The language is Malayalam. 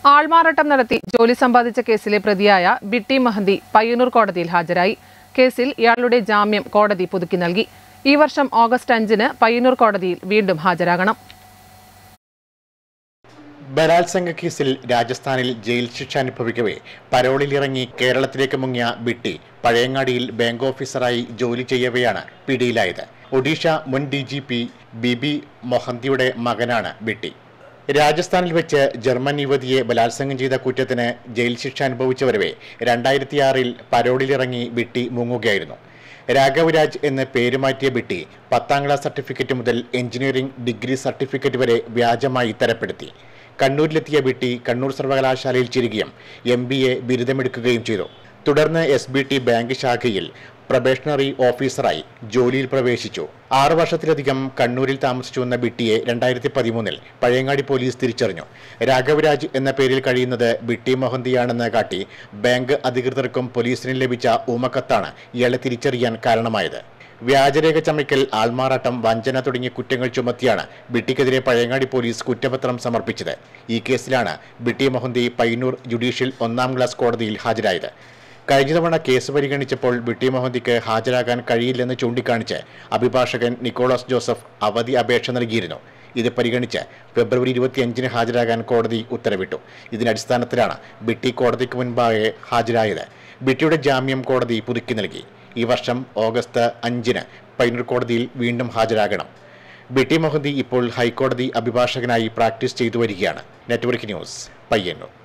ആൾമാറാട്ടം നടത്തി ജോലി സമ്പാദിച്ച കേസിലെ പ്രതിയായ ബിട്ടി മഹന്തി പയ്യന്നൂർ കോടതിയിൽ ഹാജരായി കേസിൽ ഇയാളുടെ ജാമ്യം കോടതി പുതുക്കി നൽകി ഈ വർഷം ഓഗസ്റ്റ് അഞ്ചിന് പയ്യന്നൂർ കോടതിയിൽ വീണ്ടും ഹാജരാകണം ബലാത്സംഗ കേസിൽ രാജസ്ഥാനിൽ ജയിൽ ശിക്ഷ അനുഭവിക്കവേ പരോളിലിറങ്ങി കേരളത്തിലേക്ക് മുങ്ങിയ ബിട്ടി പഴയങ്ങാടിയിൽ ബാങ്ക് ഓഫീസറായി ജോലി ചെയ്യവെയാണ് പിടിയിലായത് ഒഡീഷ മുൻ ഡി ജി പി ബിബി മൊഹന്തിയുടെ മകനാണ് ബിട്ടി രാജസ്ഥാനിൽ വെച്ച് ജർമ്മൻ യുവതിയെ ബലാത്സംഗം ചെയ്ത കുറ്റത്തിന് ജയിൽ ശിക്ഷ അനുഭവിച്ചവരവേ രണ്ടായിരത്തിയാറിൽ പരോളിലിറങ്ങി ബിട്ടി മുങ്ങുകയായിരുന്നു രാഘവരാജ് എന്ന് പേരുമാറ്റിയ ബിട്ടി പത്താം ക്ലാസ് സർട്ടിഫിക്കറ്റ് മുതൽ എഞ്ചിനീയറിംഗ് ഡിഗ്രി സർട്ടിഫിക്കറ്റ് വരെ വ്യാജമായി തരപ്പെടുത്തി കണ്ണൂരിലെത്തിയ ബിട്ടി കണ്ണൂർ സർവകലാശാലയിൽ ചേരുകയും എം ബി എ ബിരുദമെടുക്കുകയും ചെയ്തു തുടർന്ന് എസ് ബി ടി ബാങ്ക് ശാഖയിൽ പ്രൊബേഷണറി ഓഫീസറായി ജോലിയിൽ പ്രവേശിച്ചു ആറു വർഷത്തിലധികം കണ്ണൂരിൽ താമസിച്ചു വന്ന ബിട്ടിയെ രണ്ടായിരത്തി പതിമൂന്നിൽ പഴയങ്ങാടി പോലീസ് തിരിച്ചറിഞ്ഞു രാഘവരാജ് എന്ന പേരിൽ കഴിയുന്നത് ബിട്ടി മൊഹന്തിയാണെന്ന് കാട്ടി ബാങ്ക് അധികൃതർക്കും പോലീസിനും ലഭിച്ച ഊമക്കത്താണ് ഇയാളെ തിരിച്ചറിയാൻ കാരണമായത് വ്യാജരേഖ ചമയ്ക്കൽ ആൾമാറാട്ടം വഞ്ചന തുടങ്ങിയ കുറ്റങ്ങൾ ചുമത്തിയാണ് ബിട്ടിക്കെതിരെ പഴയങ്ങാടി പോലീസ് കുറ്റപത്രം സമർപ്പിച്ചത് ഈ കേസിലാണ് ബിട്ടി മൊഹന്തി പയ്യന്നൂർ ജുഡീഷ്യൽ ഒന്നാം ക്ലാസ് കോടതിയിൽ ഹാജരായത് കഴിഞ്ഞ തവണ കേസ് പരിഗണിച്ചപ്പോൾ ബിട്ടി മൊഹന്തിക്ക് ഹാജരാകാൻ കഴിയില്ലെന്ന് ചൂണ്ടിക്കാണിച്ച് അഭിഭാഷകൻ നിക്കോളാസ് ജോസഫ് അവധി അപേക്ഷ നൽകിയിരുന്നു ഇത് പരിഗണിച്ച് ഫെബ്രുവരി ഇരുപത്തിയഞ്ചിന് ഹാജരാകാൻ കോടതി ഉത്തരവിട്ടു ഇതിനടിസ്ഥാനത്തിലാണ് ബിട്ടി കോടതിക്ക് മുൻപാകെ ഹാജരായത് ബിട്ടിയുടെ ജാമ്യം കോടതി പുതുക്കി നൽകി ഈ വർഷം ഓഗസ്റ്റ് അഞ്ചിന് പൈനൂർ കോടതിയിൽ വീണ്ടും ഹാജരാകണം ബിട്ടി മൊഹന്തി ഇപ്പോൾ ഹൈക്കോടതി അഭിഭാഷകനായി പ്രാക്ടീസ് ചെയ്തു വരികയാണ് നെറ്റ്വർക്ക് ന്യൂസ് പയ്യന്നൂർ